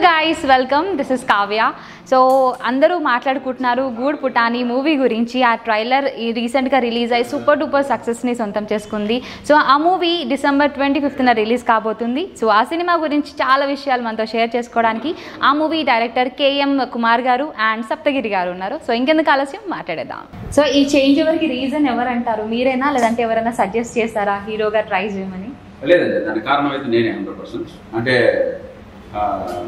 Guys welcome this is Kavya so అందరూ మాట్లాడుకుంటున్నారు గూడ్ పుటాని movie గురించి ఆ ట్రైలర్ ఈ రీసెంట్గా రిలీజ్ అయ్యి సూపర్ డూపర్ సక్సెస్ని సొంతం చేసుకుంది సో ఆ మూవీ డిసెంబర్ ట్వంటీ ఫిఫ్త్న రిలీజ్ కాబోతుంది సో ఆ సినిమా గురించి చాలా విషయాలు మనతో షేర్ చేసుకోవడానికి ఆ మూవీ డైరెక్టర్ కేఎం కుమార్ గారు అండ్ సప్తగిరి గారు ఉన్నారు సో ఇంకెందుకు ఆలస్యం మాట్లాడేద్దాం సో ఈ చేంజ్ ఓవర్కి రీజన్ ఎవరంటారు మీరేనా లేదంటే ఎవరైనా సజెస్ట్ చేస్తారా హీరోగా ట్రై చేయమని లేదండి దానికి కారణం అయితే నేనే హండ్రెడ్ పర్సెంట్ అంటే ఆ,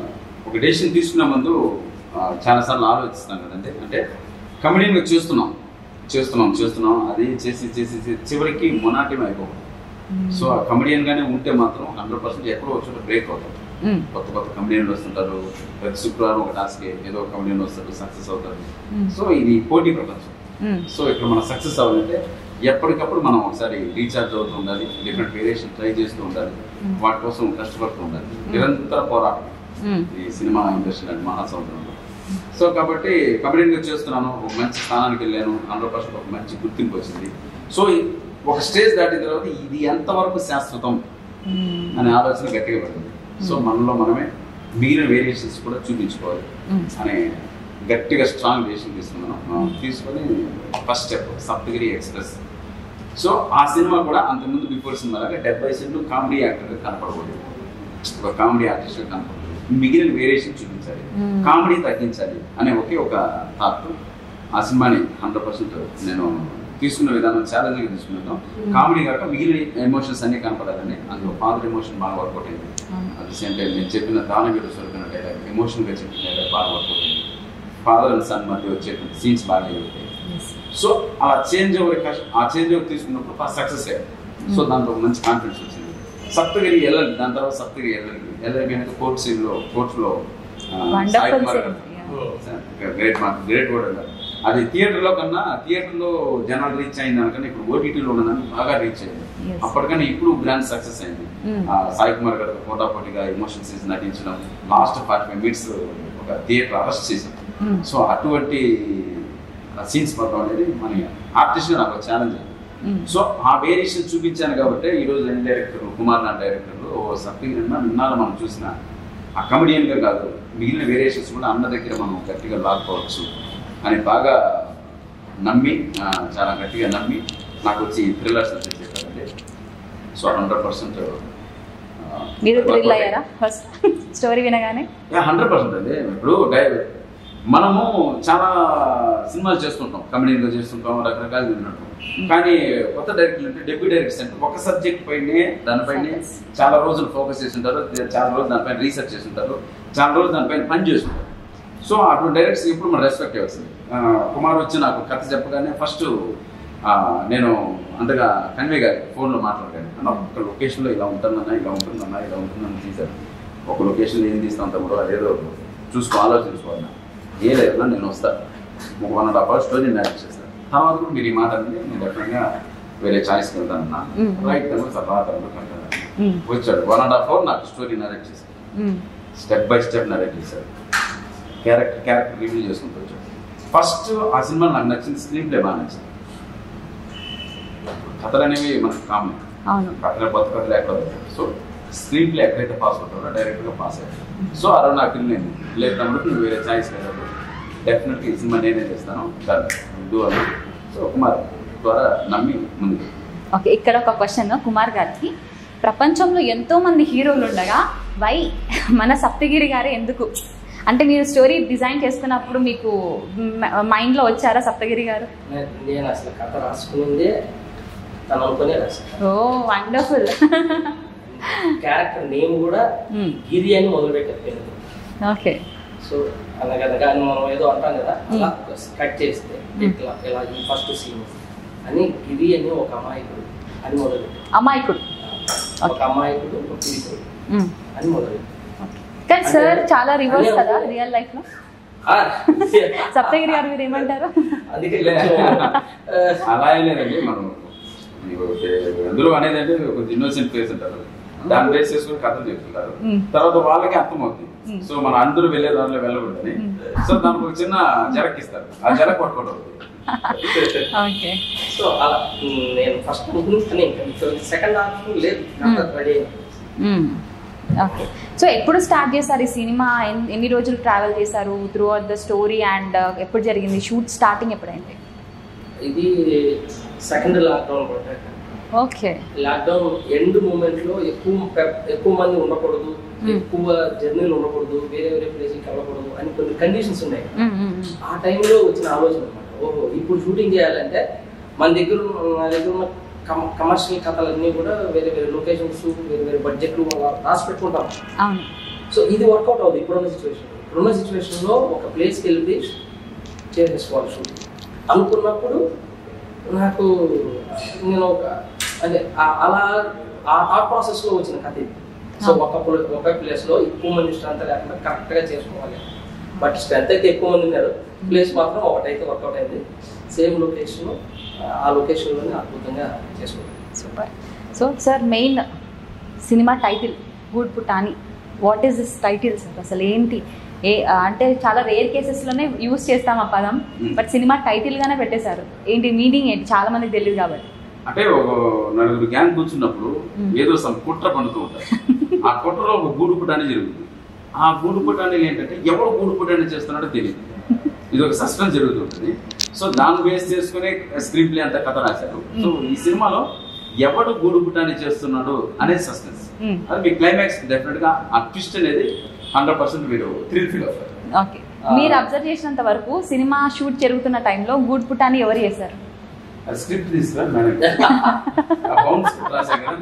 ఒక డెసిషన్ తీసుకున్న ముందు ఆ, చాలాసార్లు ఆలోచిస్తాం కదండి అంటే కమెడీని చూస్తున్నాం చేస్తున్నాం చేస్తున్నాం అది చేసి చేసి చేసి చివరికి మొనాటిం అయిపోతుంది సో ఆ కమెడియన్ గానే ఉంటే మాత్రం హండ్రెడ్ పర్సెంట్ ఎక్కడో వచ్చి బ్రేక్ అవుతాం మ్మ్. కొత్త కొత్త కమెడియన్లు వస్తుంటారు ప్రతి శుక్రవారం ఒక టాస్క్ ఏదో ఒక కమెడియన్ వస్తారు సక్సెస్ అవుతారు మ్మ్. సో ఇది పోటీ ప్రపంచం మ్మ్. సో ఇక్కడ మనం సక్సెస్ అవ్వాలంటే ఎప్పటికప్పుడు మనం ఒకసారి రీఛార్జ్ అవుతూ ఉండాలి డిఫరెంట్ వేరియేషన్ ట్రై చేస్తూ ఉండాలి Mm. వాటి కోసం కష్టపడుతూ ఉండాలి నిరంతర పోరాటం మ్మ్. ఈ సినిమా ఇండస్ట్రీ అంటే మహాసముద్రంలో సో కాబట్టి కబడ్డీగా చేస్తున్నాను ఒక మంచి స్థానానికి వెళ్ళాను హండ్రెడ్ పర్సెంట్ ఒక మంచి గుర్తింపు వచ్చింది సో ఈ- ఒక స్టేజ్ దాటిన తర్వాత ఇది ఎంతవరకు శాశ్వతం మ్మ్. అనే ఆలోచన గట్టిగా పడింది సో మనలో మనమే మిగిలిన వేరియేషన్స్ కూడా చూపించుకోవాలి మ్మ్. అనే గట్టిగా స్ట్రాంగ్ డెసిషన్ తీసుకున్నాను ఆ, తీసుకొని first step Saptagiri Express so ఆ సినిమా కూడా అంతకుముందు బిఫోర్ సినిమా లాగా డెబ్బై సెంట్లు కామెడీ యాక్టర్ కనపడకూడదు ఒక కామెడీ ఆర్టిస్ట్ కనపడకూడదు మిగిలిన వేరియేషన్ చూపించాలి Hmm. కామెడీ తగ్గించాలి అనే ఒకే ఒక థాట్ ఆ సినిమాని హండ్రెడ్ పర్సెంట్ నేను తీసుకున్న విధానం ఛాలెంజ్గా తీసుకున్నాను కామెడీ కాక మిగిలిన ఎమోషన్స్ అన్ని కనపడాలని అందులో ఫాదర్ ఎమోషన్ బాగా వర్కౌట్ అయింది అవును. అట్ ది సేమ్ టైం నేను చెప్పిన దానవీరు స్వరూపిన డైలాగ్ ఎమోషన్గా చెప్పిన డైలాగ్ బాగా వర్కౌట్ అయింది ఫాదర్ అండ్ సన్ మధ్య వచ్చేటువంటి సీన్స్ బాగా అవుతాయి సో అలా చేంజ్ ఓవర్ కష్టం ఆ చేంజ్ ఓవర్ తీసుకున్నప్పుడు ఫస్ట్ సక్సెస్ అయ్యారు సో దాంట్లో ఒక మంచి కాన్ఫిడెన్స్ వచ్చింది సప్తగిరి వెళ్ళాలి దాని తర్వాత సప్తగిరి వెళ్ళాలి వెళ్ళాలి కనుక కోర్ట్ సీన్ లో కోర్ట్స్ లో Wonderful scene, great mark great word అన్నారు అది థియేటర్ లో కన్నా థియేటర్ లో జనాలు రీచ్ అయింది దానికన్నా ఇప్పుడు ఓటీటీలో ఉన్నదాన్ని బాగా రీచ్ అయింది Yes. అప్పటికన్నా ఇప్పుడు గ్రాండ్ సక్సెస్ అయింది Mm. ఆ, సాయి కుమార్ గారు పోటాపోటీగా ఎమోషన్ సీన్స్ నటించడం లాస్ట్ ఫార్టీ ఫైవ్ మినిట్స్ ఒక థియేటర్ అరెస్ట్ చేసాం Mm. సో అటువంటి సీన్స్ పడడం అనేది మన ఆర్టిస్ట్ నాకు ఛాలెంజ్ Mm. సో ఆ వేరియేషన్ చూపించాను కాబట్టి ఈ రోజు ఎన్ డైరెక్టర్లు కుమార్ నాథ్ డైరెక్టర్లు ఓ సప్తగిరి నిన్నాళ్ళు మనం చూసిన ఆ comedian గా కాదు మిగిలిన వేరియేషన్స్ కూడా అన్న దగ్గర మనం గట్టిగా లాక్కోవచ్చు అని బాగా నమ్మి ఆ, చాలా గట్టిగా నమ్మి నాకు వచ్చి థ్రిల్లర్స్ చెప్పారండి సో హండ్రెడ్ పర్సెంట్ మీరు థ్రిల్ అయ్యారా ఫస్ట్ స్టోరీ వినగానే హండ్రెడ్ పర్సెంట్ అండి ఇప్పుడు డై మనము చాలా సినిమాలు చేస్తుంటాం కమెడీగా చేస్తుంటాం రకరకాలు వింటుంటాం కానీ కొత్త డైరెక్టర్లు అంటే డెబ్యూ డైరెక్టర్స్ అంటే ఒక సబ్జెక్ట్ పైనే దానిపైనే Focus. చాలా రోజులు ఫోకస్ చేసి ఉంటారు చాలా రోజులు దానిపైన రీసెర్చ్ చేసి ఉంటారు చాలా రోజులు దానిపైన పని చేస్తుంటారు సో అటువంటి డైరెక్టర్స్ ఎప్పుడు మనం రెస్పెక్ట్ ఇవ్వాల్సింది ఆ, కుమార్ వచ్చి నాకు కథ చెప్పగానే ఫస్ట్ నేను అంతగా కన్వే గారి ఫోన్లో మాట్లాడాను అన్న ఒక లొకేషన్లో ఇలా ఉంటుందన్నా ఇలా ఉంటుందన్నా ఇలా ఉంటుందని తీశాను ఒక లొకేషన్లో ఏం తీస్తాం తమ్ముడు అదేదో చూసుకో ఆలోచించుకోవాలన్నా ఏ లేదన్నా నేను వస్తాను ఒక one and half hour story narrate చేస్తాను తర్వాత కూడా మీరు ఈ మాట అంటే నేను డెఫినెట్గా వేరే ఛాయిస్కి వెళ్తానన్నా Mm. రైట్ తను తర్వాత అంటాను Mm. వచ్చాడు వన్ అండ్ హాఫ్ అవర్ నాకు స్టోరీ నేరేట్ చేశాను Mm. Step by step narrate చేశారు క్యారెక్టర్ క్యారెక్టర్ రివ్యూ చేసుకుంటూ వచ్చాడు ఫస్ట్ ఆ సినిమా నాకు నచ్చింది స్క్రీన్ ప్లే బాగా నచ్చింది కథలు అనేవి మనకు కామన్ అవును కథలు కొత్త కథలు ఎక్కడ సో స్క్రీన్ ప్లే ఎక్కడైతే పాస్ అవుతారో డైరెక్ట్గా పాస్ అయ్యారు సో ఆ రోజు నాకు నేను లేదు తమ్ముడు నువ్వు వేరే ఛాయిస్ లేదు డెఫినెట్గా ఈ సినిమా నేనే చేస్తాను డూ అన్న సో కుమార్ ద్వారా నమ్మి ముందుకు ఓకే ఇక్కడ ఒక క్వశ్చన్ కుమార్ గారికి ప్రపంచంలో ఎంతో మంది హీరోలు ఉండగా వై మన సప్తగిరి గారే ఎందుకు అంటే మీరు స్టోరీ డిజైన్ చేసుకున్నప్పుడు మీకు మైండ్లో వచ్చారా సప్తగిరి గారు నే- నేను అసలు కథ రాసుకునిందే తను అనుకునే రాశాను ఓ వండర్ఫుల్ క్యారెక్టర్ నేమ్ కూడా గిరి అని మొదలు పెట్టారు ఓకే సో అనగనగా అని మనం ఏదో అంటాం కదా అలా Hmm. కట్ చేస్తే ఇట్లా ఇలా ఈ ఫస్ట్ సీన్ అని గిరి అని ఒక అమాయకుడు అని మొదలు పెట్టారు అమాయకుడు ఒక అమాయకుడు ఒక పీపుల్ మ్మ్. అని మొదలు పెట్టారు కానీ సార్ చాలా రివర్స్ అదే కదా ఒక- రియల్ లైఫ్ లో ఆ, సప్తగిరి గారు మీరు ఏమంటారు అందుకే కొంచెం, ఆ, అలా ఏం లేదండి మనం మీకు అందరూ అనేది అంటే కొంచెం ఇన్నోసెంట్ ఫేస్ అంటారు దాన్ని బేస్ చేసుకుని కథలు చెప్తుంటారు మ్మ్. తర్వాత వాళ్ళకి అర్థమవుతుంది మ్మ్. సో మన అందరూ వెళ్ళే దానిలో వెళ్ళకూడదని సో దానికి ఒక చిన్న జరక్కిస్తారు ఆ జరక్ పట్టుకోవడం ఓకే సో అలా ఉమ్, నేను ఫస్ట్ అనుకున్నాను ఇంకా సెకండ్ హాఫ్ లేదు కథ రెడీ మ్మ్. ఓకే సో ఎప్పుడు స్టార్ట్ చేశారు ఈ సినిమా ఎన్- ఎన్ని రోజులు ట్రావెల్ చేశారు throughout the story and ఎప్పుడు జరిగింది షూట్ స్టార్టింగ్ ఎప్పుడైంది ఇది సెకండ్ లాక్డౌన్ కూడా ఓకే లాక్డౌన్ ఎండ్ మూమెంట్ లో ఎక్కువ పె- ఎక్కువ మంది ఉండకూడదు Hmm. ఎక్కువ జర్నీలు ఉండకూడదు వేరే వేరే ప్లేస్కి వెళ్ళకూడదు అని కొన్ని కండిషన్స్ ఉన్నాయి ఆ టైంలో వచ్చిన ఆలోచన అనమాట ఓహో ఇప్పుడు షూటింగ్ చేయాలంటే మన దగ్గర ఉన్న- నా దగ్గర ఉన్న కమర్షియల్ కథలన్నీ కూడా వేరే వేరే లొకేషన్స్ వేరే వేరే బడ్జెట్లు అలా రాసి పెట్టుకుంటాం అవును సో ఇది వర్కౌట్ అవుతుంది ఇప్పుడున్న సిచ్యువేషన్ ఇప్పుడున్న సిచ్యువేషన్లో ఒక ప్లేస్కి వెళ్ళి చేసేసుకోవాలి షూటింగ్ అనుకున్నప్పుడు నాకు నేను ఒక అంటే ఆ- అలా ఆ థాట్ ప్రాసెస్లో వచ్చిన కథ ఇది సో ఒక ప్ల- ఒక ప్లేస్లో ఎక్కువ మంది స్ట్రెంత్ లేకుండా కరెక్ట్గా చేసుకోవాలి బట్ స్ట్రెంత్ అయితే ఎక్కువ మంది ఉన్నారు ప్లేస్ మాత్రం ఒకటైతే వర్కౌట్ అయింది సేమ్ లొకేషన్ ఆ లొకేషన్లోనే అద్భుతంగా చేసుకోవాలి super so sir main cinema title గూడ్ పుటాని what is this title sir అసలు ఏంటి ఏ అంటే చాలా రేర్ కేసెస్లోనే యూస్ చేస్తాం ఆ పదం Hmm. బట్ సినిమా టైటిల్గానే పెట్టేశారు ఏంటి మీనింగ్ ఏంటి చాలా మందికి తెలియదు కాబట్టి అంటే ఒక నలుగురు గ్యాంగ్ కూర్చున్నప్పుడు మ్మ్. ఏదో సమ్ కుట్ర పండుతూ ఉంటారు ఆ కుట్రలో ఒక గూడు పుటాన్ని జరుగుతుంది ఆ గూడు పుటాన్ని ఏంటంటే ఎవరు గూడు పుటాన్ని చేస్తున్నాడో తెలియదు ఇది ఒక సస్పెన్స్ జరుగుతుంటుంది సో దాన్ని బేస్ చేసుకునే స్క్రీన్ ప్లే అంతా కథ రాశారు సో ఈ సినిమాలో ఎవడు గూడు పుటాన్ని చేస్తున్నాడు అనేది సస్పెన్స్ మ్మ్. అది మీ క్లైమాక్స్ డెఫినెట్ గా ఆ ట్విస్ట్ అనేది హండ్రెడ్ పర్సెంట్ మీరు థ్రిల్ ఫీల్ అవుతారు ఓకే మీరు అబ్జర్వ్ చేసినంత వరకు సినిమా షూట్ జరుగుతున్న టైంలో గూడ్ పుటాని ఎవరు చేశారు అది స్క్రిప్ట్ తీసుకురా మేడం బౌన్స్ స్క్రిప్ట్ రాశా కదా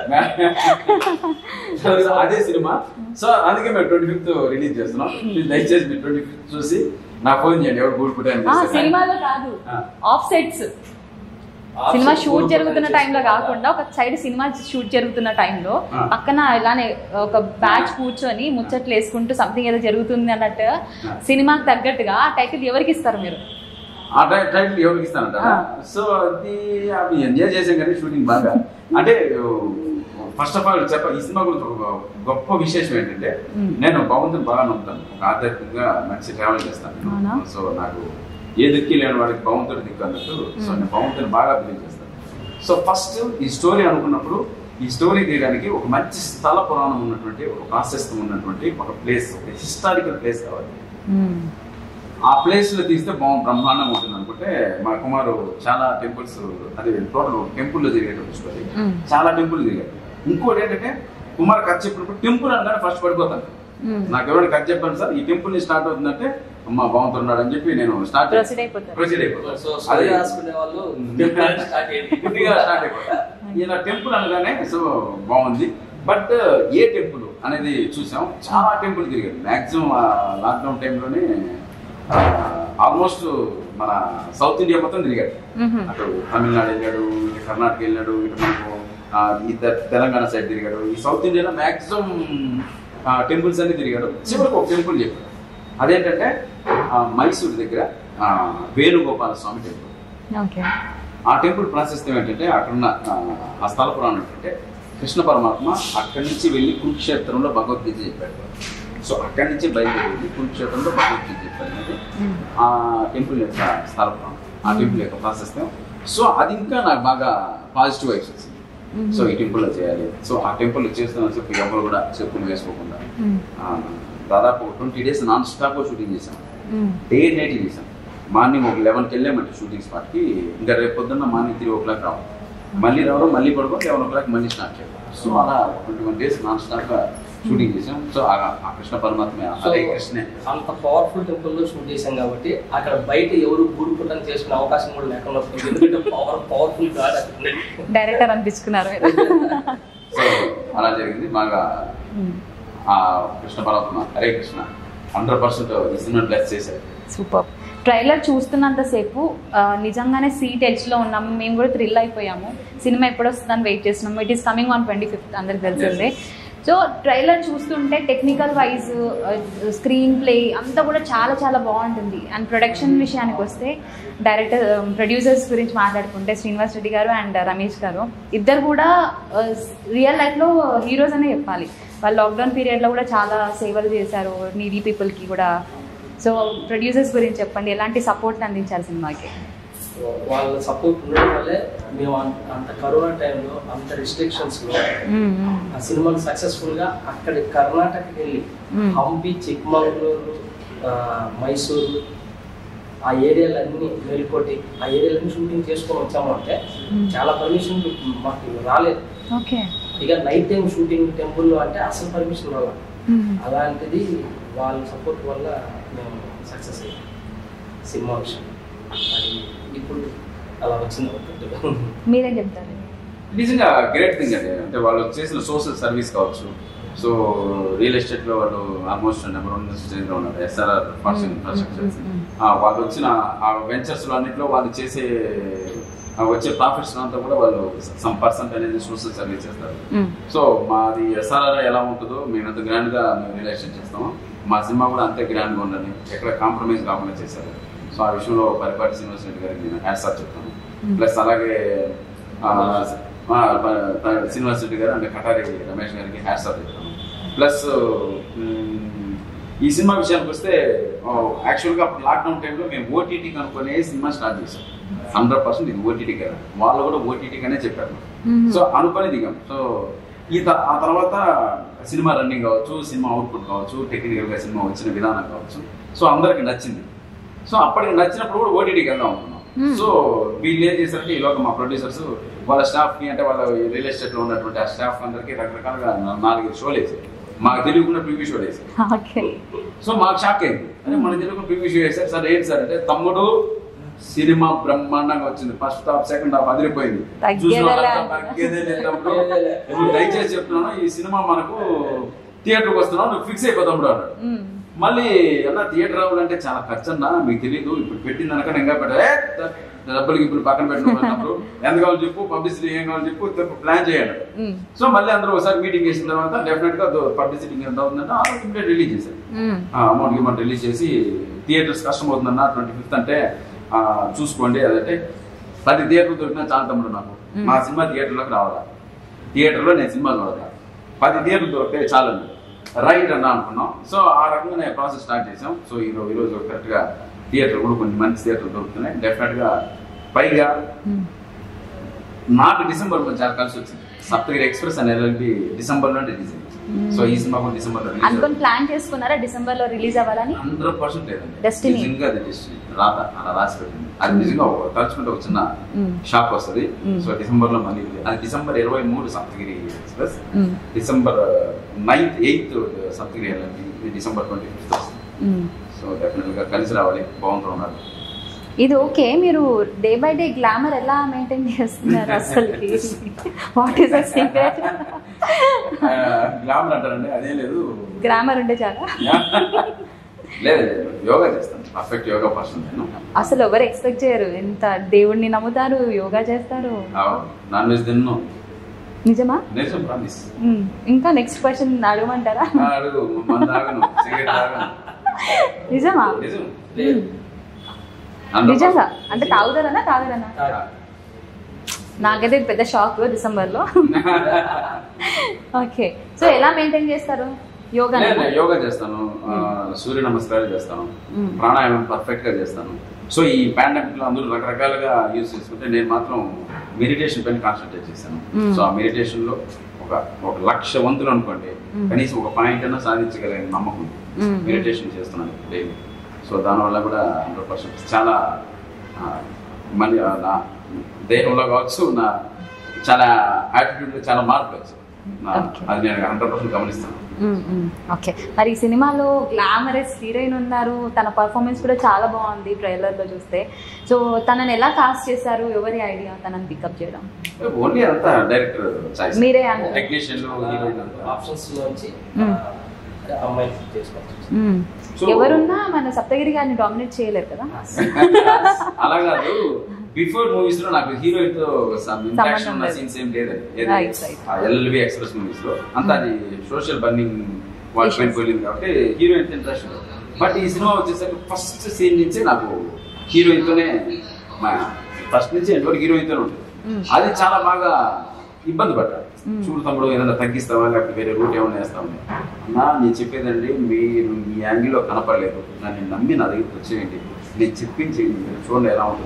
మేడం సో అదే సినిమా సో అందుకే మేము ట్వంటీ ఫిఫ్త్ రిలీజ్ చేస్తున్నాం మీరు దయచేసి మీరు ట్వంటీ ఫిఫ్త్ చూసి నా ఫోన్ చేయండి ఎవరు గూడ్ పుట్ ఆ, సినిమాలో కాదు ఆ. ఆఫ్ సెట్స్ సినిమా షూట్ జరుగుతున్న టైంలో కాకుండా ఒక సైడ్ సినిమా షూట్ జరుగుతున్న టైంలో ఆ. పక్కన ఇలానే ఒక బ్యాచ్ కూర్చొని ముచ్చట్లు వేసుకుంటూ సంథింగ్ ఏదో జరుగుతుంది అన్నట్టు ఆ. సినిమాకి తగ్గట్టుగా ఆ టైటిల్ ఎవరికి ఇస్తారు మీరు ఆ టై- టైటిల్ ఎవరికి ఇస్తానంటారా ఆ. సో అది అవి ఎంజాయ్ చేసాం కానీ షూటింగ్ బాగా అంటే ఫస్ట్ ఆఫ్ ఆల్ చెప్ప ఈ సినిమా గురించి ఒక గొప్ప విశేషం ఏంటంటే మ్మ్. నేను భగవంతుని బాగా నమ్ముతాను ఒక ఆధ్యాత్మికంగా మంచి ట్రావెల్ చేస్తాను అవునా? సో నాకు ఏ దిక్కు లేని వాడికి భగవంతుడి దిక్కు అన్నట్టు సో నేను భగవంతుని బాగా బిలీవ్ చేస్తాను సో ఫస్ట్ ఈ స్టోరీ అనుకున్నప్పుడు ఈ స్టోరీ తీయడానికి ఒక మంచి స్థల పురాణం ఉన్నటువంటి ఒక ప్రాశస్తం ఉన్నటువంటి ఒక ప్లేస్ ఒక హిస్టారికల్ ప్లేస్ కావాలి ఆ ప్లేస్ లో తీస్తే బాగు బ్రహ్మాండంగా ఉంటుంది అనుకుంటే మా కుమారు చాలా టెంపుల్స్ అది టోటల్ టెంపుల్ లో తిరిగేటువంటి స్టోరీ మ్మ్. చాలా టెంపుల్ తిరిగాడు ఇంకోటి ఏంటంటే కుమార్ కథ చెప్పినప్పుడు టెంపుల్ అనగానే ఫస్ట్ పడిపోతాను మ్మ్. నాకు ఎవరైనా కథ చెప్పాను సార్ ఈ టెంపుల్ ని స్టార్ట్ అవుతుందంటే అమ్మ బాగుంటున్నాడు అని చెప్పి నేను స్టార్ట్ Proceed అయిపోతారు. ప్రొసీడ్ సో అయిపోతాను స్టోరీ రాసుకునే వాళ్ళు స్టార్ట్ చేయండి గుడ్డిగా స్టార్ట్ అయిపోతా ఈయన టెంపుల్ అనగానే సో బాగుంది బట్ ఏ టెంపుల్ అనేది చూసాం చాలా టెంపుల్ తిరిగాడు మాక్సిమం లాక్డౌన్ టైంలోనే ఆల్మోస్ట్ మన సౌత్ ఇండియా మొత్తం తిరిగాడు మ్మ్. అటు తమిళనాడు వెళ్ళాడు ఇటు కర్ణాటక వెళ్ళాడు ఇటు మనకు ఆ, ఈ తె- తెలంగాణ సైడ్ తిరిగాడు ఈ సౌత్ ఇండియాలో మాక్సిమం టెంపుల్స్ అన్ని తిరిగాడు చివరికి ఒక టెంపుల్ చెప్పాడు అదేంటంటే ఆ, మైసూర్ దగ్గర ఆ, వేణుగోపాల స్వామి టెంపుల్ ఓకే ఆ టెంపుల్ ప్రాశస్త్యం ఏంటంటే అక్కడున్న ఆ, ఆ స్థల పురాణం ఏంటంటే కృష్ణ పరమాత్మ అక్కడి నుంచి వెళ్ళి కురుక్షేత్రంలో భగవద్గీత చెప్పాడు సో అక్కడి నుంచి బయలుదేరి వెళ్ళి కురుక్షేత్రంలో భగవద్గీత చెప్పాడు అనేది మ్మ్. ఆ టెంపుల్ యొక్క స్థల పురాణం ఆ టెంపుల్ యొక్క ప్రాశస్త్యం సో అది ఇంకా నాకు బాగా పాజిటివ్ వైబ్స్ వచ్చింది మ్మ్. సో ఈ టెంపుల్లో చేయాలి సో ఆ టెంపుల్లో చేస్తున్న చెప్పి ఎవరు కూడా చెప్పులు వేసుకోకుండా మ్మ్. ఆ, దాదాపు twenty days non stop shooting చేసాం మ్మ్. డే నైట్ చేసాం మార్నింగ్ ఒక లెవెన్కి వెళ్ళామంటే షూటింగ్ స్పాట్కి ఇంకా రేపు పొద్దున్న మార్నింగ్ త్రీ ఓ క్లాక్ రావాలి మళ్ళీ రావడం మళ్ళీ పడుకో లెవెన్ ఓ క్లాక్ మళ్ళీ స్టార్ట్ చేయాలి సో అలా twenty one days non stop shooting చేసాం సో ఆ ఆ కృష్ణ పరమాత్మ సో అదే కృష్ణే అంత పవర్ఫుల్ టెంపుల్ లో షూట్ చేశాం కాబట్టి అక్కడ బయట ఎవరు గూడుకుంటాం చేసుకునే అవకాశం కూడా లేకుండా పోయింది ఎందుకంటే పవర్ పవర్ఫుల్ కాదు అక్కడ ఉన్నది. డైరెక్టర్ అనిపించుకున్నారు మీరు సో అలా జరిగింది బాగా మ్మ్. ఆ కృష్ణ పరమాత్మ హరే కృష్ణ హండ్రెడ్ పర్సెంట్ ఈ సినిమా బ్లెస్ చేశారు సూపర్ ట్రైలర్ చూస్తున్నంతసేపు ఆ, నిజంగానే సీట్ ఎడ్జ్లో ఉన్నాము మేము కూడా థ్రిల్ అయిపోయాము సినిమా ఎప్పుడు వస్తుందని వెయిట్ చేస్తున్నాము it is coming on twenty fifth అందరికి తెలిసిందే సో ట్రైలర్ చూస్తుంటే టెక్నికల్ వైజ్ స్క్రీన్ ప్లే అంతా కూడా చాలా చాలా బాగుంటుంది అండ్ ప్రొడక్షన్ విషయానికి వస్తే డైరెక్టర్ ప్రొడ్యూసర్స్ గురించి మాట్లాడుకుంటే శ్రీనివాస్ రెడ్డి గారు అండ్ రమేష్ గారు ఇద్దరు కూడా రియల్ లైఫ్లో హీరోస్ అనే చెప్పాలి వాళ్ళు లాక్డౌన్ పీరియడ్లో కూడా చాలా సేవలు చేశారు నీడీ పీపుల్కి కూడా సో ప్రొడ్యూసర్స్ గురించి చెప్పండి ఎలాంటి సపోర్ట్ అందించారు సినిమాకి వాళ్ళ సపోర్ట్ ఉండడం వల్లే మేము అంత అంత కరోనా టైంలో అంత రిస్ట్రిక్షన్స్లో మ్మ్, మ్మ్. ఆ సినిమాలు సక్సెస్ఫుల్గా అక్కడి కర్ణాటకకి వెళ్ళి మ్మ్. హంపి చిక్మంగళూరు ఆ, మైసూరు ఆ ఏరియాలన్నీ మేలుకోటి ఆ ఏరియాలన్నీ షూటింగ్ చేసుకొని వచ్చాము అంటే మ్మ్. చాలా పర్మిషన్ మాకు రాలేదు ఓకే ఇక నైట్ టైం షూటింగ్ టెంపుల్లో అంటే అసలు పర్మిషన్ రాల మ్మ్. అలాంటిది వాళ్ళ సపోర్ట్ వల్ల మేము సక్సెస్ అయ్యాం సినిమా విషయం అది ఇప్పుడు అలా వచ్చింది ఒకటి. మీరేం చెప్తారు నిజంగా గ్రేట్ థింగ్ అండి అంటే వాళ్ళు చేసిన సోషల్ సర్వీస్ కావచ్చు సో రియల్ ఎస్టేట్ లో వాళ్ళు ఆల్మోస్ట్ నెంబర్ వన్ స్టేజ్ లో ఉన్నారు ఎస్ఆర్ఆర్ ఫార్చింగ్ ఇన్ఫ్రాస్ట్రక్చర్ వాళ్ళు వచ్చిన ఆ వెంచర్స్ లో అన్నింటిలో వాళ్ళు చేసే ఆ వచ్చే ప్రాఫిట్స్ అంతా కూడా వాళ్ళు సమ్ పర్సెంట్ అనేది సోషల్ సర్వీస్ చేస్తారు మ్మ్. సో మాది ఎస్ఆర్ఆర్ ఎలా ఉంటుందో మేము ఎంత గ్రాండ్ గా మేము రిలేషన్ చేస్తామో మా సినిమా కూడా అంతే గ్రాండ్ గా ఉండాలి ఎక్కడ కాంప్రమైజ్ కాకుండా చేశారు సో ఆ విషయంలో పరిపాటి శ్రీనివాస్ రెడ్డి గారికి నేను హ్యాట్స్ ఆఫ్ చెప్తాను ప్లస్ అలాగే ఆ, ఆ, ప- ప- శ్రీనివాస్ రెడ్డి గారు అంటే కటారి రమేష్ గారికి హ్యాట్స్ ఆఫ్ చెప్తాను ప్లస్ మ్, ఈ సినిమా విషయానికి వస్తే యాక్చువల్గా అప్పుడు లాక్డౌన్ టైంలో మేము ఓటీటీ కనుక్కొని సినిమా స్టార్ట్ చేసాం హండ్రెడ్ పర్సెంట్ ఇది ఓటీటీ కదా వాళ్ళు కూడా ఓటీటీగానే చెప్పారు మ్మ్. సో అనుకొని దిగాం సో ఈ త- ఆ తర్వాత సినిమా రన్నింగ్ కావచ్చు సినిమా అవుట్పుట్ కావచ్చు టెక్నికల్ గా సినిమా వచ్చిన విధానం కావచ్చు సో అందరికి నచ్చింది సో అప్పటికి నచ్చినప్పుడు కూడా ఓటీటీకి వెళ్దాం అనుకున్నాం Hmm. సో వీళ్ళు ఏం చేశారంటే ఈలోగా మా ప్రొడ్యూసర్స్ వాళ్ళ స్టాఫ్ కి అంటే వాళ్ళ రియల్ ఎస్టేట్ లో ఉన్నటువంటి ఆ స్టాఫ్ అందరికి రకరకాలుగా నా- నాలుగైదు షోలు వేసారు మాకు తెలియకుండా ప్రివ్యూ షోలు వేసారు ఓకే సో మాకు షాక్ అయింది అరే మన తెలుగు ప్రివ్యూ షో వేసారు సార్ ఏంటి సార్ అంటే తమ్ముడు సినిమా బ్రహ్మాండంగా వచ్చింది ఫస్ట్ హాఫ్ సెకండ్ హాఫ్ అదిరిపోయింది తగ్గేదే చూసిన వాళ్ళంతా లేదు. తగ్గేదే లేదు తమ్ముడు. ఇప్పుడు దయచేసి చెప్తున్నాను ఈ సినిమా మనకు థియేటర్కి వస్తున్నాం నువ్వు ఫిక్స్ అయిపో తమ్ముడు అన్నాడు మ్మ్. మళ్ళీ అన్న థియేటర్ రావాలంటే చాలా ఖర్చు అన్నా మీకు తెలియదు ఇప్పుడు పెట్టింది అనక ఇంకా పెట్ట ఏ, డబ్బులకి ఇప్పుడు పక్కన పెట్టినప్పుడు ఎంత కావాలో చెప్పు పబ్లిసిటీ ఏం కావాలో చెప్పు ప్లాన్ చేయండి మ్మ్. సో మళ్ళీ అందరూ ఒకసారి మీటింగ్ చేసిన తర్వాత డెఫినెట్ గా పబ్లిసిటీ ఎంత అవుతుందంటే ఆ రోజు రిలీజ్ చేశారు మ్మ్. అమౌంట్ గిమౌంట్ రిలీజ్ చేసి థియేటర్స్ కష్టం అవుతుందన్న ట్వంటీ ఫిఫ్త్ అంటే ఆ, చూసుకోండి అదంటే పది థియేటర్లు దొరికినా చాలా తమ్ముడు నాకు మా సినిమా థియేటర్లోకి రావాలా థియేటర్లో నేను సినిమా చూడాలి పది థియేటర్లు దొరికితే చాలండి రైట్ అన్న అనుకున్నాం సో ఆ రకంగా నేను ప్రాసెస్ స్టార్ట్ చేసాం సో ఈరోజు ఈరోజు కరెక్ట్గా థియేటర్ కూడా కొన్ని మంచి థియేటర్లు దొరుకుతున్నాయి డెఫినెట్గా పైగా మ్మ్. నాకు డిసెంబర్ లో చాలా కలిసి వచ్చింది సప్తగిరి ఎక్స్ప్రెస్ అనే ఎల్ఎల్బి డిసెంబర్ లో రిలీజ్ అయింది సో ఈ సినిమా కూడా డిసెంబర్ లో రిలీజ్ అనుకొని ప్లాన్ చేసుకున్నారా డిసెంబర్ లో రిలీజ్ అవ్వాలని హండ్రెడ్ పర్సెంట్ లేదండి Destiny. నిజంగా అది డెస్టినీ రాత అలా రాసి పెట్టింది అది నిజంగా ఒక- తలుచుకుంటే ఒక చిన్న మ్మ్. షాక్ వస్తుంది మ్మ్. సో డిసెంబర్ లో మళ్ళీ అది డిసెంబర్ ఇరవై మూడు సప్తగిరి ఎక్స్ప్రెస్ మ్మ్. డిసెంబర్ నైన్త్ ఎయిత్ సప్తగిరి వెళ్ళండి ఇది డిసెంబర్ ట్వంటీ ఫిఫ్త్ వస్తుంది మ్మ్. సో డెఫినెట్ గా కలిసి రావాలి బాగుంటూ ఉన్నారు ఇది ఓకే మీరు డే బై డే గ్లామర్ ఎలా మెయింటైన్ చేస్తున్నారు అసలుకి what is the secret glamour అంటారండి అదే లేదు గ్రామర్ ఉంటే చాలా లేదు లేదు యోగా చేస్తాను పర్ఫెక్ట్ యోగా పర్సన్ నేను అసలు ఎవరు ఎక్స్పెక్ట్ చేయరు ఎంత దేవుడిని నమ్ముతారు యోగా చేస్తారు నాన్ వెజ్ తిన్ను నిజమా నిజం ప్రామిస్ మ్మ్. ఇంకా నెక్స్ట్ క్వశ్చన్ అడగమంటారా అడుగు మందు తాగను సిగరెట్ తాగను నిజమా నిజం లేదు. నిజంగా అంటే తాగుతారనా తాగరనా తాగా. నాకైతే ఇది పెద్ద షాక్ డిసెంబర్లో ఓకే సో ఎలా మెయింటైన్ చేస్తారు యోగా లేదు, లేదు, యోగా చేస్తాను ఆ, సూర్య నమస్కారాలు చేస్తాను మ్మ్. ప్రాణాయామం పర్ఫెక్ట్ గా చేస్తాను సో ఈ పాండమిక్ లో అందరూ రకరకాలుగా యూజ్ చేసుకుంటే నేను మాత్రం మెడిటేషన్ పైన కాన్సన్ట్రేట్ చేశాను మ్మ్. సో ఆ మెడిటేషన్ లో ఒక ఒక లక్ష వంతులు అనుకోండి మ్మ్. కనీసం ఒక పాయింట్ అయినా సాధించగలిగిన నమ్మకం ఉంది. మ్మ్. మెడిటేషన్ చేస్తున్నాను డైలీ సో దానివల్ల కూడా హండ్రెడ్ పర్సెంట్ చాలా ఆ, మళ్ళీ ఆ, నా దేహంలో కావచ్చు నా చాలా యాటిట్యూడ్ చాలా మార్పు వచ్చు నా- Okay. అది నేను హండ్రెడ్ పర్సెంట్ గమనిస్తాను ఓకే మరి ఈ సినిమాలో గ్లామరస్ హీరోయిన్ ఉన్నారు తన పర్ఫార్మెన్స్ కూడా చాలా బాగుంది ట్రైలర్ లో చూస్తే సో తనని ఎలా కాస్ట్ చేశారు ఎవరి ఐడియా తనని పికప్ చేయడం ఓన్లీ అంతా డైరెక్టర్ చాయిస్ మీరే అన్నారు. టెక్నీషియన్ హీరోయిన్ అంతా ఆప్షన్స్ లోంచి మ్మ్. ఆ, అమ్మాయి చేసుకోవచ్చు మ్మ్. So- ఎవరున్నా మన సప్తగిరి గారిని డామినేట్ చేయలేరు కదా అలా కాదు బిఫోర్ మూవీస్ లో నాకు హీరోయిన్ తో ఇంట్రాక్షన్ ఉన్న లేదు. సీన్స్ ఏం లేదు Right, right. LLB express movies లో అంతా అది సోషల్ బర్నింగ్ వాచ్ పైన Issues. పోయింది కాబట్టి హీరోయిన్ ఇంట్రెస్ట్ బట్ ఈ సినిమా వచ్చేసరికి ఫస్ట్ సీన్ నుంచే నాకు హీరోయిన్ తోనే ఫస్ట్ నుంచి ఎంతవరకు హీరోయిన్ తోనే ఉంటుంది Mm. అది చాలా బాగా ఇబ్బంది పడ్డాడు Mm. చూడు తమ్ముడు ఏదైనా తగ్గిస్తావా లేకపోతే వేరే రూట్ ఏమైనా వేస్తావా అన్నా నేను చెప్పేదండి మీరు మీ యాంగిల్లో కనపడలేదు నన్ను నమ్మి నా దగ్గరికి వచ్చేయండి నేను చెప్పించి మీరు చూడండి ఎలా ఉంటుందన్న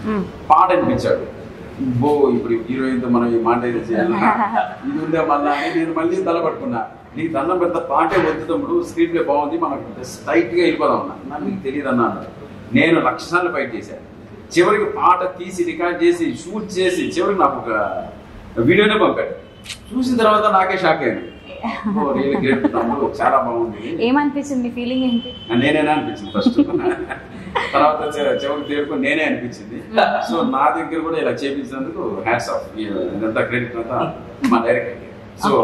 మ్మ్. పాట అనిపించాడు బో ఇప్పుడు హీరోయిన్తో మనం ఈ మాట ఏదో చేయాలి ఇది ఉందే మళ్ళా అని నేను మళ్ళీ తలపట్టుకున్నా నీకు దండం పెద్ద పాటే వద్దు తమ్ముడు స్క్రీన్ ప్లే బాగుంది మనకు స్ట్రైట్ గా వెళ్ళిపోదాం అన్నా నాకు నీకు తెలియదు అన్నా అన్నాడు నేను లక్ష సార్లు ఫైట్ చేశాను చివరికి పాట తీసి రికార్డ్ చేసి షూట్ చేసి చివరికి నాకు ఒక వీడియోనే పంపాడు చూసిన తర్వాత నాకే షాక్ అయింది ఓ, really great తమ్ముడు చాలా బాగుంది ఏమనిపించింది మీ ఫీలింగ్ ఏంటి నేనేనా అనిపించింది ఫస్ట్ తర్వాత చె- చివరికి తేరుకొని నేనే అనిపించింది సో నా దగ్గర కూడా ఇలా చేపించినందుకు హ్యాట్స్ ఆఫ్ ఇదంతా క్రెడిట్ అంతా మా డైరెక్టర్ సో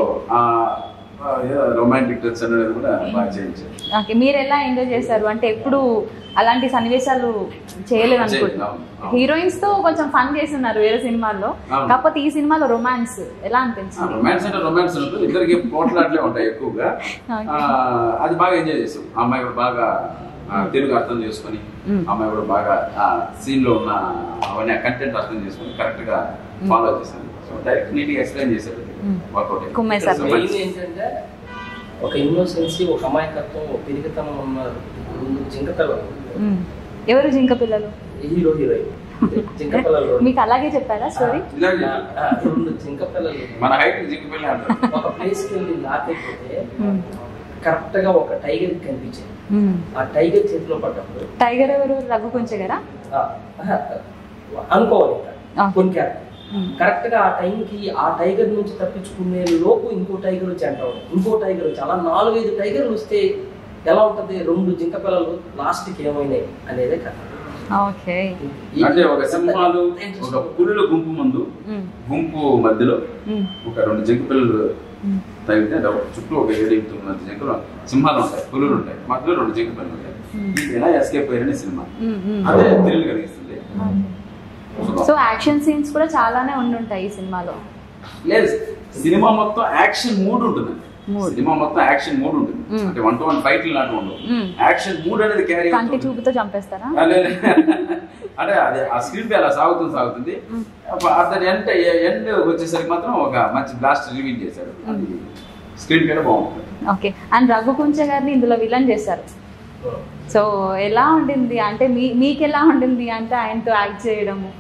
రొమాంటిక్ టచ్ అనేది కూడా బాగా చేయించారు ఓకే మీరు ఎలా ఎంజాయ్ చేశారు అంటే ఎప్పుడు అలాంటి సన్నివేశాలు చేయలేదు అనుకుంటున్నాను అవును, అవును. హీరోయిన్స్ తో కొంచెం ఫన్ చేస్తున్నారు వేరే సినిమాల్లో అవును. కాకపోతే ఈ సినిమాలో రొమాన్స్ ఎలా అనిపించింది రొమాన్స్ అంటే రొమాన్స్ ఉంటుంది ఇద్దరికి పోట్లాట్లే ఉంటాయి ఎక్కువగా Okay. ఆ, అది బాగా ఎంజాయ్ చేసాం ఆ అమ్మాయి కూడా బాగా ఆ, తెలుగు అర్థం చేసుకొని Mm. ఆ అమ్మాయి కూడా బాగా ఆ సీన్ లో ఉన్న అవన్నీ కంటెంట్ అర్థం చేసుకొని కరెక్ట్ గా ఫాలో చేశాను సో డైరెక్ట్ నీట్ గా ఎక్స్ప్లెయిన్ చేశాడు Mm. వర్కౌట్ కుమ్మేశారు. So, మెయిన్ ఏంటంటే ఒక ఇన్నోసెన్సీ ఒక అమాయకత్వం ఒక పిరిగితనం ఉన్న రెండు జింకతలు మ్మ్. ఎవరు జింక పిల్లలు హీరో హీరోయిన్ జింకపిల్లలు మీకు అలాగే చెప్పారా స్టోరీ ఇలాగే ఆ, రెండు జింకపిల్లలు మన హైట్ జిగ్గిపోయి అంటారు ఒక ప్లేస్ కి వెళ్ళి లాక్కపోతే కరెక్ట్ గా ఒక టైగర్ కనిపించింది ఆ టైగర్ చేతిలో పడ్డప్పుడు టైగర్ ఎవరు రఘు కొంచెగారా ఆ, ఆహా, అనుకోవాలి ఇంకా. Okay. కొనికారు Hmm. కరెక్ట్ గా ఆ టైంకి ఆ టైగర్ నుంచి తప్పించుకునే లోపు ఇంకో టైగర్ వచ్చి అంటారు ఇంకో టైగర్ వచ్చి అలా నాలుగైదు టైగర్లు వస్తే ఎలా ఉంటది రెండు జింక పిల్లలు లాస్ట్ కి ఏమైనాయి అనేదే కథ ఓకే ఈ- అంటే ఒక సింహాలు ఒక పులుల గుంపు ముందు మ్మ్. గుంపు మధ్యలో మ్మ్. ఒక రెండు జింక పిల్లలు మ్మ్. తగిలితే అంటే ఒక చుట్టూ ఒక ఏడు ఎనిమిది తొమ్మిది జింకలు సింహాలు ఉంటాయి పులులు ఉంటాయి మధ్యలో రెండు జింక పిల్లలు ఉంటాయి Hmm. ఇది ఎలా ఎస్కేప్ అయ్యారనే సినిమా మ్మ్. మ్మ్. అదే థ్రిల్ కలిగిస్తుంది సో యాక్షన్ సీన్స్ కూడా చాలానే ఉండుంటాయి ఈ సినిమాలో లేదు సినిమా మొత్తం యాక్షన్ మూడ్ ఉంటుంది Mood. సినిమా మొత్తం యాక్షన్ మూడ్ ఉంటుంది Mm. అంటే వన్ టు వన్ ఫైట్ లాంటి ఉండవు Mm. యాక్షన్ మూడ్ అనేది క్యారీ కంటి చూపుతో చంపేస్తారా అంటే అదే ఆ స్క్రీన్ పే అలా సాగుతుంది సాగుతుంది Mm. అతని ఎండ్ ఎండ్ వచ్చేసరికి మాత్రం ఒక మంచి బ్లాస్ట్ రివీల్ చేశాడు అది స్క్రీన్ పే బాగుంటుంది ఓకే అండ్ రఘు కుంచె గారిని ఇందులో విలన్ చేశారు సో ఎలా ఉండింది అంటే మీ మీకు ఎలా ఉండింది అంటే ఆయనతో యాక్ట్ చేయడము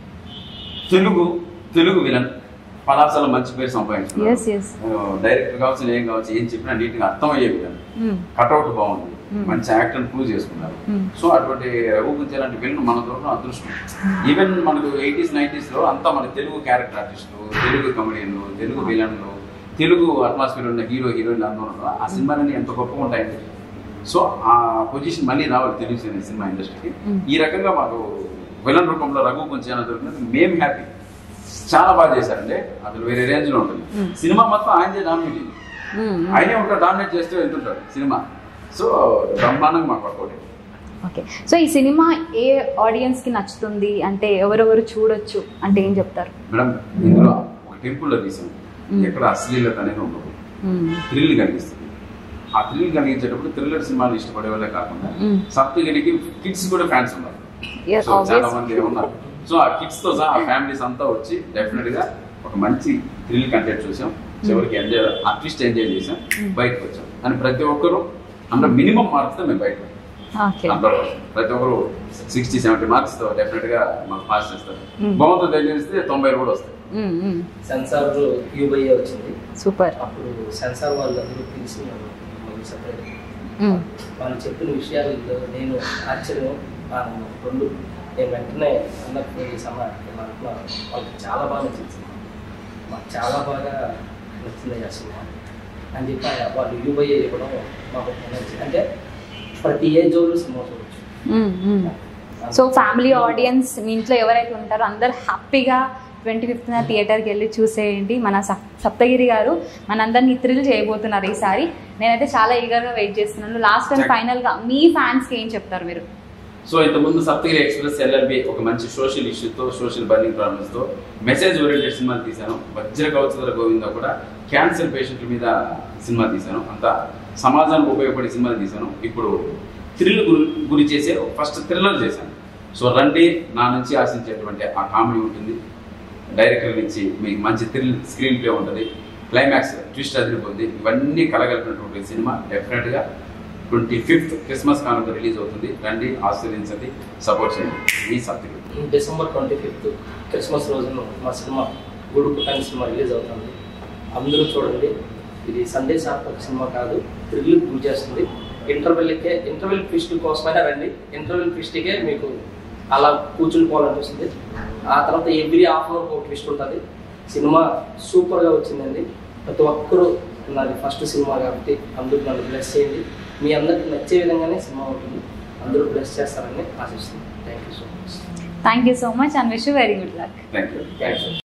తెలుగు తెలుగు విలన్ పలాసలో మంచి పేరు సంపాదించుకున్నాడు ఎస్ ఎస్ డైరెక్టర్ కావచ్చు ఏం కావచ్చు ఏం చెప్పినా నీట్ గా అర్థమయ్యే విలన్ కట్అవుట్ బాగుంది Mm. మంచి యాక్టర్ ప్రూవ్ చేసుకున్నారు Mm. సో అటువంటి రఘు గుంజ లాంటి విలన్ మన దొరకడం అదృష్టం ఈవెన్ మనకు ఎయిటీస్ నైన్టీస్ లో అంతా మన తెలుగు క్యారెక్టర్ ఆర్టిస్టులు తెలుగు కమెడియన్లు తెలుగు విలన్లు తెలుగు అట్మాస్ఫియర్ ఉన్న హీరో హీరోయిన్లు అందరూ ఉన్నారు. ఆ సినిమాలన్నీ ఎంత గొప్పగా ఉంటాయండి సో ఆ పొజిషన్ మళ్ళీ రావాలి తెలుగు సినిమా- సినిమా ఇండస్ట్రీకి Mm. ఈ రకంగా మాకు విలన్ రూపంలో రఘు కొంచెం దొరికినది మేము హ్యాపీ చాలా బాగా చేశారండి అసలు వేరే రేంజ్ లో ఉంటుంది Mm. సినిమా మొత్తం ఆయనదే డామినేట్ ఆయనే ఉంటాడు డామినేట్ చేస్తూ వెళ్తుంటాడు సినిమా సో బ్రహ్మాండంగా మాకు వర్కౌట్ ఓకే సో ఈ సినిమా ఏ ఆడియన్స్ కి నచ్చుతుంది అంటే ఎవరెవరు చూడొచ్చు అంటే ఏం చెప్తారు మేడం ఇందులో ఒక టెంపుల్లో తీసాం Mm. ఎక్కడ అశ్లీలత అనేది ఉండదు మ్మ్. థ్రిల్ కలిగిస్తుంది ఆ థ్రిల్ కలిగించేటప్పుడు థ్రిల్లర్ సినిమాలు ఇష్టపడే వాళ్ళే కాకుండా Mm. సప్తగిరికి కిడ్స్ కూడా ఫ్యాన్స్ ఉన్నారు Yes, సో చాలా obvious. మంది ఉన్నారు సో ఆ కిడ్స్ తో సహా ఆ ఫ్యామిలీస్ అంతా వచ్చి డెఫినెట్ గా ఒక మంచి థ్రిల్ కంటెంట్ చూసాం చివరికి ఎంజాయ్ అట్లీస్ట్ ఎంజాయ్ చేసాం Mm. బయటకు వచ్చాం అని ప్రతి ఒక్కరు అందులో మినిమం మార్క్స్ తో మేము బయటకు వచ్చాం. Okay hundred percent. ప్రతి ఒక్కరు సిక్స్టీ సెవెంటీ మార్క్స్ తో డెఫినెట్ గా మాకు పాస్ చేస్తారు Mm. బాగుంటుంది తెలియజేస్తే తొంభై కూడా వస్తాయి మ్మ్, మ్మ్. సెన్సార్ ట్యూబ్ అయ్యే వచ్చింది సూపర్ అప్పుడు సెన్సార్ వాళ్ళు అందరూ పిలిచి నన్ను మళ్ళీ separate మ్మ్. వాళ్ళు చెప్పిన విషయాలు నేను ఆశ్చర్యం ఆనందం రెండు నేను వెంటనే అన్నకు ఫోన్ చేసామా ఇలా అంటున్నారు వాళ్ళకి చాలా బాగా నచ్చింది మాకు చాలా బాగా నచ్చింది ఆ సినిమా అని చెప్పి ఆయన వాళ్ళు యూబయ్యే ఇవ్వడం మాకు నచ్చింది అంటే ప్రతి ఏజ్ వాళ్ళు సినిమా చూడొచ్చు మ్మ్, మ్మ్. సో ఫ్యామిలీ ఆడియన్స్ మీ ఇంట్లో ఎవరైతే ఉంటారో అందరు హ్యాపీగా ట్వంటీ ఫిఫ్త్న థియేటర్కి వెళ్ళి చూసేయండి మన సప్- సప్తగిరి గారు మనందరినీ థ్రిల్ చేయబోతున్నారు ఈసారి నేనైతే చాలా ఈగర్గా వెయిట్ చేస్తున్నాను లాస్ట్ అండ్ ఫైనల్గా మీ ఫ్యాన్స్కి ఏం చెప్తారు మీరు సో ఇంతకుముందు సప్తగిరి ఎక్స్ప్రెస్ ఎల్ఆర్బి ఒక మంచి సోషల్ ఇష్యూతో సోషల్ బర్నింగ్ ప్రాబ్లమ్స్ తో మెసేజ్ ఓరియంటెడ్ సినిమా తీశాను వజ్ర కవచధర గోవింద కూడా క్యాన్సర్ పేషెంట్ల మీద సినిమా తీశాను అంత సమాజానికి ఉపయోగపడే సినిమాలు తీశాను ఇప్పుడు థ్రిల్ గురి గురి చేసే ఫస్ట్ థ్రిల్లర్ చేశాను సో రండి నా నుంచి ఆశించేటువంటి ఆ కామెడీ ఉంటుంది డైరెక్టర్ నుంచి మీకు మంచి థ్రిల్ స్క్రీన్ ప్లే ఉంటుంది క్లైమాక్స్ ట్విస్ట్ అదిరిపోతుంది ఇవన్నీ కలగలిపినటువంటి సినిమా డెఫినెట్గా ట్వంటీ ఫిఫ్త్ క్రిస్మస్ కానుక రిలీజ్ అవుతుంది రండి ఆశీర్వదించండి సపోర్ట్ చేయండి మీ Satyam December twenty fifth Christmas రోజున మా సినిమా గుడు పుట్టాని సినిమా రిలీజ్ అవుతుంది అందరూ చూడండి ఇది సండే సార్థక సినిమా కాదు థ్రిల్ గురి చేస్తుంది ఇంటర్వెల్కే ఇంటర్వెల్ ఫిస్ట్ కోసమైనా రండి ఇంటర్వెల్ ఫిస్ట్కే మీకు అలా కూర్చుని పోవాలనిపిస్తుంది ఆ తర్వాత ఎవ్రీ హాఫ్ అవర్ ఒక ట్విస్ట్ ఉంటుంది సినిమా సూపర్గా వచ్చిందండి ప్రతి ఒక్కరూ నాది ఫస్ట్ సినిమా కాబట్టి అందరూ నన్ను బ్లెస్ చేయండి మీ అందరికి నచ్చే విధంగానే సినిమా ఉంటుంది అందరూ బ్లెస్ చేస్తారని ఆశిస్తున్నాను thank you so much thank you so much and wish very good luck thank you thank you